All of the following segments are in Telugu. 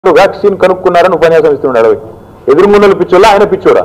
వ్యాక్సిన్ కనుక్కున్నారని ఉపన్యాసం ఇస్తున్నాడు అడవి ఎదురుగుండలు పిచ్చోళ్ళ ఆయన పిచ్చోడా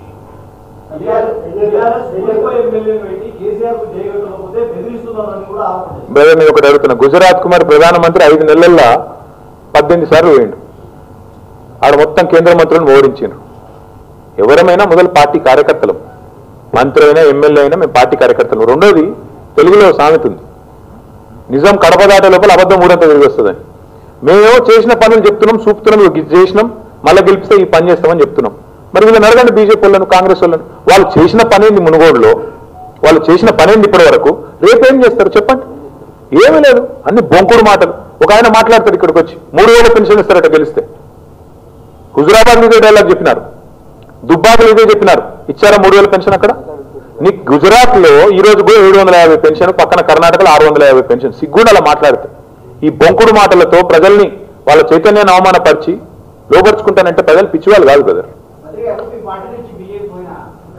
బ్రదర్ నేను ఒకటి అడుగుతున్నా గుజరాత్ కుమార్ ప్రధానమంత్రి ఐదు నెలల్లో పద్దెనిమిది సార్లు పోయిండు ఆడ మొత్తం కేంద్ర మంత్రులను ఓడించారు ఎవరమైనా మొదలు పార్టీ కార్యకర్తలం మంత్రి అయినా ఎమ్మెల్యే అయినా మేము పార్టీ కార్యకర్తలు రెండోది తెలుగులో సామెత ఉంది నిజం కడప దాటే లోపల అబద్ధం ఊరంతా తిరిగి వస్తుందని మేము చేసిన పనులు చెప్తున్నాం చూపుతున్నాం ఇవి చేసినాం మళ్ళీ గెలిపిస్తే ఈ పని చేస్తామని చెప్తున్నాం మరి వీళ్ళని అడగండి బీజేపీ వాళ్ళను కాంగ్రెస్ వాళ్ళను వాళ్ళు చేసిన పనేంది మునుగోడులో వాళ్ళు చేసిన పనేంది ఇప్పటి వరకు రేపేం చేస్తారు చెప్పండి ఏమీ లేదు అన్ని బొంకుడు మాటలు ఒక ఆయన మాట్లాడతాడు ఇక్కడికి వచ్చి మూడు వేల పెన్షన్ ఇస్తారట గెలిస్తే హుజురాబాద్ ఇదే డైలాగ్ చెప్పినారు దుబ్బాకులు ఇదే చెప్పినారు ఇచ్చారా మూడు వేల పెన్షన్ అక్కడ నీ గుజరాత్ లో ఈ రోజు కూడా ఏడు వందల యాభై పెన్షన్ పక్కన కర్ణాటకలో ఆరు వందల యాభై పెన్షన్ సిగ్గుండి అలా మాట్లాడితే ఈ బొంకుడు మాటలతో ప్రజల్ని వాళ్ళ చైతన్యాన్ని అవమానపరిచి లోపరుచుకుంటానంటే ప్రజలు పిచ్చివాళ్ళు కాదు కదా పార్టీ నుంచి బిఏ పోయిన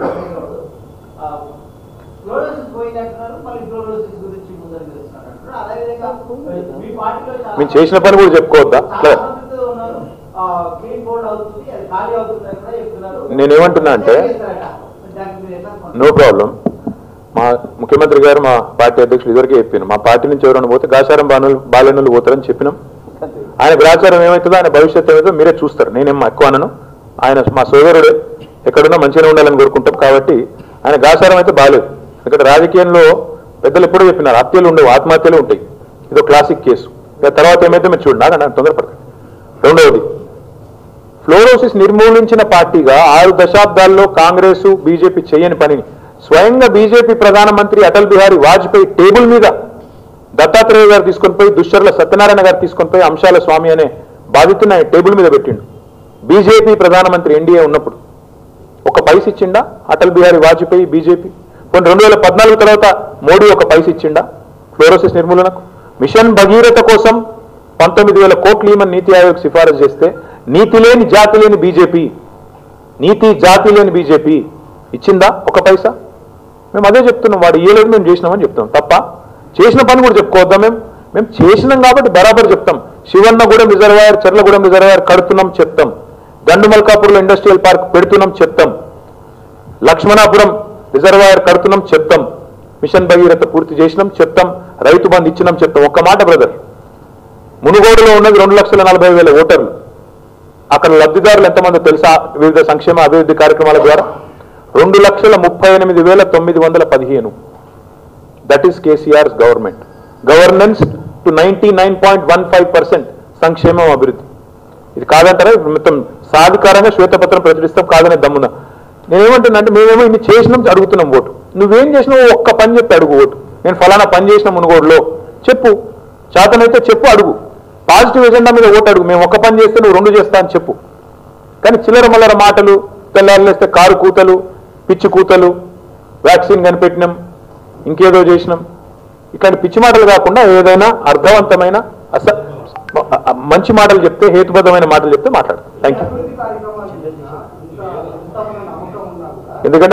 ఫ్లోరోసిస్ పోయిందంటున్నారు మళ్ళీ ఫ్లోరోసిస్ గురించి ముందర తెలుస్తున్నారు అదేవిధంగా మీ పార్టీలో చాలా- మేము చేసిన పని కూడా చెప్పుకోవద్దా చాలా మందితో ఉన్నారు క్లీన్ బోర్డ్ అవుతుంది అది ఖాళీ అవుతుంది అని కూడా చెప్తున్నారు నేనేమంటున్నా అంటే- చేస్తారట. దానికి మీరు ఎట్లా స్పందిస్తారు? నో ప్రాబ్లం మా ముఖ్యమంత్రి గారు మా పార్టీ అధ్యక్షులు ఇదివరకే చెప్పాను మా పార్టీ నుంచి ఎవరైనా పోతే గాచారం బాణులు బాలనులు పోతారని చెప్పినాం ఆయన గ్రాచారం ఏమవుతుందో ఆయన భవిష్యత్తు ఏమవుతుందో మీరే చూస్తారు నేనేం ఎక్కువ అనను ఆయన మా సోదరుడే ఎక్కడున్నా మంచిగా ఉండాలని కోరుకుంటాం కాబట్టి ఆయన గాచారం అయితే బాగాలేదు ఎందుకంటే రాజకీయంలో పెద్దలు ఎప్పుడూ చెప్పినారు హత్యలు ఉండవు ఆత్మహత్యలు ఉంటాయి ఇదో క్లాసిక్ కేసు ఇక తర్వాత ఏమైతే మీరు చూడండి నాకు తొందరపడకండి రెండవది ఫ్లోరోసిస్ నిర్మూలించిన పార్టీగా ఆరు దశాబ్దాల్లో కాంగ్రెస్ బీజేపీ చేయని పనిని స్వయంగా బీజేపీ ప్రధానమంత్రి అటల్ బిహారీ వాజ్పేయి టేబుల్ మీద దత్తాత్రేయ గారు తీసుకొని పోయి దుశ్చర్ల సత్యనారాయణ గారు తీసుకొని పోయి అంశాల స్వామి అనే బాధితుని ఆయన టేబుల్ మీద పెట్టిండు బీజేపీ ప్రధానమంత్రి ఎన్డీఏ ఉన్నప్పుడు ఒక పైస ఇచ్చిండా అటల్ బిహారీ వాజ్పేయి బీజేపీ కొన్ని రెండు వేల పద్నాలుగు తర్వాత మోడీ ఒక పైస ఇచ్చిండా ఫ్లోరోసిస్ నిర్మూలనకు మిషన్ భగీరథ కోసం పంతొమ్మిది వేల కోట్లు ఇవ్వమని నీతి ఆయోగ్ సిఫారసు చేస్తే నీతి లేని జాతి లేని బీజేపీ నీతి జాతి లేని బీజేపీ ఇచ్చిందా ఒక పైసా మేము అదే చెప్తున్నాం వాడు ఇయ్యలేదు మేము చేసినామని చెప్తాం తప్ప చేసిన పని కూడా చెప్పుకోవద్దా మేము మేము చేసినాం కాబట్టి బరాబర్ చెప్తాం శివన్నగూడెం రిజర్వాయర్ చెర్లగూడెం రిజర్వాయర్ కడుతున్నాం చెప్తాం గండుమల్కాపూర్లో ఇండస్ట్రియల్ పార్క్ పెడుతున్నాం చెప్తాం లక్ష్మణాపురం రిజర్వాయర్ కడుతున్నాం చెప్తాం మిషన్ భగీరథ పూర్తి చేసినాం చెప్తాం రైతు బంధు ఇచ్చినాం చెప్తాం ఒక్క మాట బ్రదర్ మునుగోడులో ఉన్నది రెండు లక్షల నలభై వేల ఓటర్లు అక్కడ లబ్ధిదారులు ఎంతమంది తెలుసా వివిధ సంక్షేమ అభివృద్ధి కార్యక్రమాల ద్వారా రెండు లక్షల ముప్పై ఎనిమిది వేల తొమ్మిది వందల పదిహేను that is KCR government governance to ninety nine point one five percent సంక్షేమం అభివృద్ధి ఇది కాదంటారా ఇప్పుడు మొత్తం సాధికారంగా శ్వేతపత్రం ప్రచురిస్తాం కాదనే దమ్మున నేనేమంటున్నా అంటే మేమేమో ఇన్ని చేసినాం అడుగుతున్నాం ఓటు నువ్వేం చేసినావు ఒక్క పని చెప్పి అడుగు ఓటు నేను ఫలానా పని చేసిన మునుగోడులో చెప్పు చేతనైతే చెప్పు అడుగు పాజిటివ్ ఎజెండా మీద ఓటు అడుగు మేము ఒక్క పని చేస్తే నువ్వు రెండు చేస్తా అని చెప్పు కానీ చిల్లర మల్లర మాటలు తెల్లారులేస్తే కారు కూతలు పిచ్చి కూతలు వ్యాక్సిన్ కనిపెట్టినాం ఇంకేదో చేసినాం ఇట్లాంటి పిచ్చి మాటలు కాకుండా ఏదైనా అర్థవంతమైన అస మంచి మాటలు చెప్తే హేతుబద్ధమైన మాటలు చెప్తే మాట్లాడతాం థ్యాంక్ యూ అభివృద్ధి కార్యక్రమాలు చేసిన ఇంత ఇంత నమ్మకం ఉన్నా కూడా ఎందుకంటే